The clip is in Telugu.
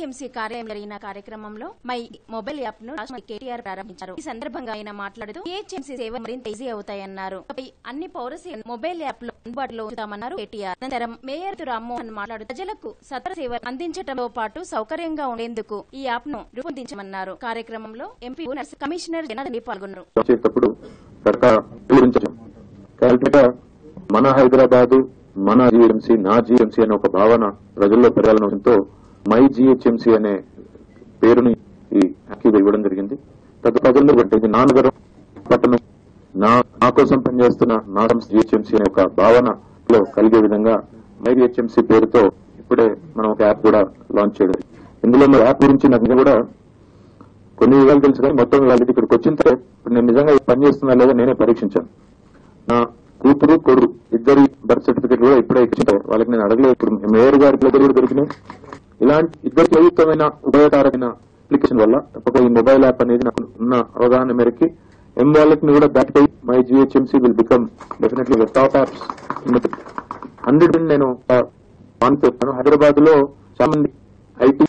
జీహెచ్ఎంసీ కార్యాలయం జరిగిన కార్యక్రమంలో మై మొబైల్ యాప్ ను రాష్ట్ర మంత్రి కేటీఆర్ ప్రారంభించారు ఈ సందర్భంగా ఆయన మాట్లాడుతూ జీహెచ్ఎంసీ సేవలు మరింత ఈజీ అవుతాయన్నారు ఇకపై అన్ని పౌరసీ మొబైల్ యాప్ లో అందుబాటులో ఉంచుతామన్నారు కేటీఆర్ అనంతరం మేయర్ రామ్మోహన్ మాట్లాడుతూ ప్రజలకు సత్వర సేవలు అందించడంతో పాటు సౌకర్యంగా ఉండేందుకు ఈ యాప్ ను రూపొందించమన్నారు కార్యక్రమంలో ఎంపీ నర్స్ కమిషనర్ జనార్దన్ పాల్గొన్నారు వచ్చేటప్పుడు సర్కార్ గురించి గా మన హైదరాబాదు మన జిహెచ్ఎంసీ నా జిహెచ్ఎంసీ అనే ఒక భావన ప్రజల్లో పెరగాలనడంతో మై జిహెచ్ఎంసీ అనే పేరుని ఈ యాక్టివ్ ఇవ్వడం జరిగింది తగ్గ ప్రజల్లో బట్టి ఇది నా నగరం పట్టణం నా నా కోసం పనిచేస్తున్న నా సంస్థ జిహెచ్ఎంసీ అనే ఒక భావనలో కలిగే విధంగా మై జిహెచ్ఎంసీ పేరుతో ఇప్పుడే మనం ఒక యాప్ కూడా లాంచ్ చేయడం ఇందులో మన యాప్ గురించి నాకు ఇంకా కూడా కొన్ని వివరాలు తెలుసు కానీ మొత్తం వివరాలు ఇక్కడికి వచ్చిన తర్వాత ఇప్పుడు నేను నిజంగా ఇది పని చేస్తున్నా లేదా నేనే పరీక్షించాను నా కూతురు కొడుకు ఇద్దరి బర్త్ సర్టిఫికేట్ కూడా ఇప్పుడే ఇచ్చింటాయి వాళ్ళకి నేను అడగలేదు ఇప్పుడు మేయర్ గారి దగ్గర కూడా దొరికినాయి ఇలాంటి ఇద్దరికి ఉపయుక్తమైన ఉపయోగకరమైన అప్లికేషన్ వల్ల తప్పక ఈ మొబైల్ యాప్ అనేది నాకు ఉన్న అవగాహన మేరకి ఎం వాలెట్ ని కూడా బ్యాక్ అయి my GHMC will become definitely top apps hundred నేను కాన్సెప్ట్ హైదరాబాద్ లో చాలా మంది ఐటీ